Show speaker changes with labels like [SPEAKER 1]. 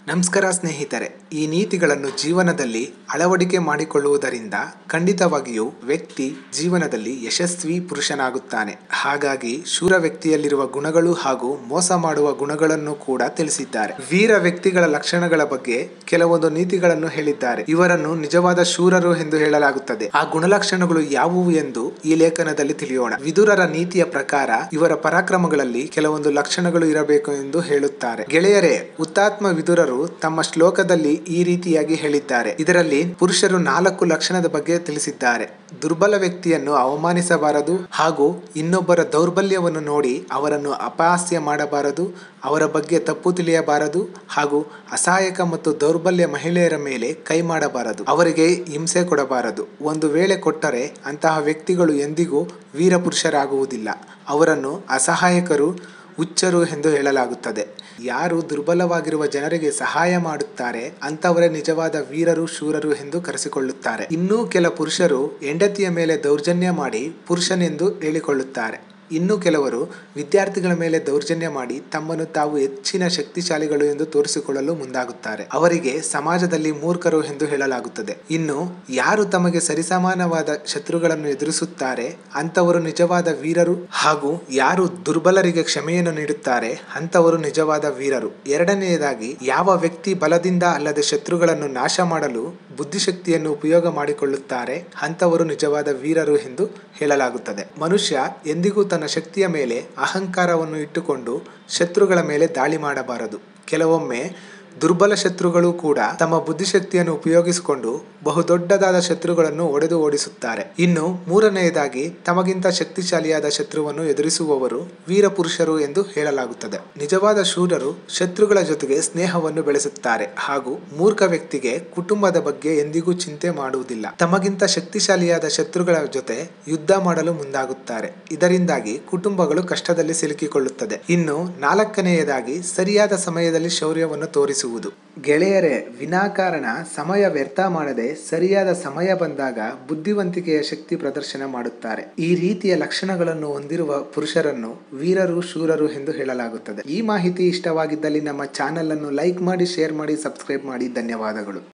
[SPEAKER 1] ನಮಸ್ಕಾರ ಸ್ನೇಹಿತರೆ ಈ ನೀತಿಗಳನ್ನು ಜೀವನದಲ್ಲಿ ಅಳವಡಿಕೆ ಮಾಡಿಕೊಳ್ಳುವುದರಿಂದ ಖಂಡಿತವಾಗಿಯೂ ವ್ಯಕ್ತಿ ಜೀವನದಲ್ಲಿ ಯಶಸ್ವಿ ಪುರುಷನಾಗುತ್ತಾನೆ ಹಾಗಾಗಿ ಶೂರ ವ್ಯಕ್ತಿಯಲ್ಲಿರುವ ಗುಣಗಳು ಹಾಗೂ ಮೋಸ ಮಾಡುವ ಗುಣಗಳನ್ನು ಕೂಡ ತಿಳಿಸಿದ್ದಾರೆ ವೀರ ವ್ಯಕ್ತಿಗಳ ಲಕ್ಷಣಗಳ ಬಗ್ಗೆ ಕೆಲವೊಂದು ನೀತಿಗಳನ್ನು ಹೇಳಿದ್ದಾರೆ ಇವರನ್ನು ನಿಜವಾದ ಶೂರರು ಎಂದು ಹೇಳಲಾಗುತ್ತದೆ ಆ ಗುಣಲಕ್ಷಣಗಳು ಯಾವುವು ಎಂದು ಈ ಲೇಖನದಲ್ಲಿ ತಿಳಿಯೋಣ ವಿದುರರ ನೀತಿಯ ಪ್ರಕಾರ ಇವರ ಪರಾಕ್ರಮಗಳಲ್ಲಿ ಕೆಲವೊಂದು ಲಕ್ಷಣಗಳು ಇರಬೇಕು ಎಂದು ಹೇಳುತ್ತಾರೆ ಗೆಳೆಯರೇ ಹುತಾತ್ಮ ವಿದುರರು ತಮ್ಮ ಶ್ಲೋಕದಲ್ಲಿ ಈ ರೀತಿಯಾಗಿ ಹೇಳಿದ್ದಾರೆ ಇದರಲ್ಲಿ ಪುರುಷರು ನಾಲ್ಕು ಲಕ್ಷಣದ ಬಗ್ಗೆ ತಿಳಿಸಿದ್ದಾರೆ ದುರ್ಬಲ ವ್ಯಕ್ತಿಯನ್ನು ಅವಮಾನಿಸಬಾರದು ಹಾಗೂ ಇನ್ನೊಬ್ಬರ ದೌರ್ಬಲ್ಯವನ್ನು ನೋಡಿ ಅವರನ್ನು ಅಪಹಾಸ್ಯ ಮಾಡಬಾರದು ಅವರ ಬಗ್ಗೆ ತಪ್ಪು ತಿಳಿಯಬಾರದು ಹಾಗೂ ಅಸಹಾಯಕ ಮತ್ತು ದೌರ್ಬಲ್ಯ ಮಹಿಳೆಯರ ಮೇಲೆ ಕೈ ಮಾಡಬಾರದು ಅವರಿಗೆ ಹಿಂಸೆ ಕೊಡಬಾರದು ಒಂದು ವೇಳೆ ಕೊಟ್ಟರೆ ಅಂತಹ ವ್ಯಕ್ತಿಗಳು ಎಂದಿಗೂ ವೀರ ಪುರುಷರಾಗುವುದಿಲ್ಲ ಅವರನ್ನು ಅಸಹಾಯಕರು ಹುಚ್ಚರು ಎಂದು ಹೇಳಲಾಗುತ್ತದೆ ಯಾರು ದುರ್ಬಲವಾಗಿರುವ ಜನರಿಗೆ ಸಹಾಯ ಮಾಡುತ್ತಾರೆ ಅಂತವರೇ ನಿಜವಾದ ವೀರರು ಶೂರರು ಎಂದು ಕರೆಸಿಕೊಳ್ಳುತ್ತಾರೆ ಇನ್ನೂ ಕೆಲ ಪುರುಷರು ಹೆಂಡತಿಯ ಮೇಲೆ ದೌರ್ಜನ್ಯ ಮಾಡಿ ಪುರುಷನೆಂದು ಹೇಳಿಕೊಳ್ಳುತ್ತಾರೆ ಇನ್ನು ಕೆಲವರು ವಿದ್ಯಾರ್ಥಿಗಳ ಮೇಲೆ ದೌರ್ಜನ್ಯ ಮಾಡಿ ತಮ್ಮನ್ನು ತಾವು ಹೆಚ್ಚಿನ ಶಕ್ತಿಶಾಲಿಗಳು ಎಂದು ತೋರಿಸಿಕೊಳ್ಳಲು ಮುಂದಾಗುತ್ತಾರೆ ಅವರಿಗೆ ಸಮಾಜದಲ್ಲಿ ಮೂರ್ಖರು ಎಂದು ಹೇಳಲಾಗುತ್ತದೆ ಇನ್ನು ಯಾರು ತಮಗೆ ಸರಿಸಮಾನವಾದ ಶತ್ರುಗಳನ್ನು ಎದುರಿಸುತ್ತಾರೆ ಅಂತವರು ನಿಜವಾದ ವೀರರು ಹಾಗೂ ಯಾರು ದುರ್ಬಲರಿಗೆ ಕ್ಷಮೆಯನ್ನು ನೀಡುತ್ತಾರೆ ಅಂತವರು ನಿಜವಾದ ವೀರರು ಎರಡನೆಯದಾಗಿ ಯಾವ ವ್ಯಕ್ತಿ ಬಲದಿಂದ ಅಲ್ಲದೆ ಶತ್ರುಗಳನ್ನು ನಾಶ ಮಾಡಲು ಬುದ್ಧಿಶಕ್ತಿಯನ್ನು ಉಪಯೋಗ ಮಾಡಿಕೊಳ್ಳುತ್ತಾರೆ ಅಂತವರು ನಿಜವಾದ ವೀರರು ಎಂದು ಹೇಳಲಾಗುತ್ತದೆ ಮನುಷ್ಯ ಎಂದಿಗೂ ತನ್ನ ಶಕ್ತಿಯ ಮೇಲೆ ಅಹಂಕಾರವನ್ನು ಇಟ್ಟುಕೊಂಡು ಶತ್ರುಗಳ ಮೇಲೆ ದಾಳಿ ಮಾಡಬಾರದು ಕೆಲವೊಮ್ಮೆ ದುರ್ಬಲ ಶತ್ರುಗಳು ಕೂಡ ತಮ್ಮ ಬುದ್ಧಿಶಕ್ತಿಯನ್ನು ಉಪಯೋಗಿಸಿಕೊಂಡು ಬಹುದೊಡ್ಡದಾದ ಶತ್ರುಗಳನ್ನು ಒಡೆದು ಓಡಿಸುತ್ತಾರೆ ಇನ್ನು ಮೂರನೆಯದಾಗಿ ತಮಗಿಂತ ಶಕ್ತಿಶಾಲಿಯಾದ ಶತ್ರುವನ್ನು ಎದುರಿಸುವವರು ವೀರ ಪುರುಷರು ಎಂದು ಹೇಳಲಾಗುತ್ತದೆ ನಿಜವಾದ ಶೂರರು ಶತ್ರುಗಳ ಜೊತೆಗೆ ಸ್ನೇಹವನ್ನು ಬೆಳೆಸುತ್ತಾರೆ ಹಾಗೂ ಮೂರ್ಖ ವ್ಯಕ್ತಿಗೆ ಕುಟುಂಬದ ಬಗ್ಗೆ ಎಂದಿಗೂ ಚಿಂತೆ ಮಾಡುವುದಿಲ್ಲ ತಮಗಿಂತ ಶಕ್ತಿಶಾಲಿಯಾದ ಶತ್ರುಗಳ ಜೊತೆ ಯುದ್ಧ ಮಾಡಲು ಮುಂದಾಗುತ್ತಾರೆ ಇದರಿಂದಾಗಿ ಕುಟುಂಬಗಳು ಕಷ್ಟದಲ್ಲಿ ಸಿಲುಕಿಕೊಳ್ಳುತ್ತದೆ ಇನ್ನು ನಾಲ್ಕನೆಯದಾಗಿ ಸರಿಯಾದ ಸಮಯದಲ್ಲಿ ಶೌರ್ಯವನ್ನು ತೋರಿಸುವುದು ಗೆಳೆಯರೇ ವಿನಾಕಾರಣ ಸಮಯ ವ್ಯರ್ಥ ಮಾಡದೆ ಸರಿಯಾದ ಸಮಯ ಬಂದಾಗ ಬುದ್ಧಿವಂತಿಕೆಯ ಶಕ್ತಿ ಪ್ರದರ್ಶನ ಮಾಡುತ್ತಾರೆ ಈ ರೀತಿಯ ಲಕ್ಷಣಗಳನ್ನು ಹೊಂದಿರುವ ಪುರುಷರನ್ನು ವೀರರು ಶೂರರು ಎಂದು ಹೇಳಲಾಗುತ್ತದೆ ಈ ಮಾಹಿತಿ ಇಷ್ಟವಾಗಿದ್ದಲ್ಲಿ ನಮ್ಮ ಚಾನೆಲ್ ಅನ್ನು ಲೈಕ್ ಮಾಡಿ ಶೇರ್ ಮಾಡಿ ಸಬ್ಸ್ಕ್ರೈಬ್ ಮಾಡಿ ಧನ್ಯವಾದಗಳು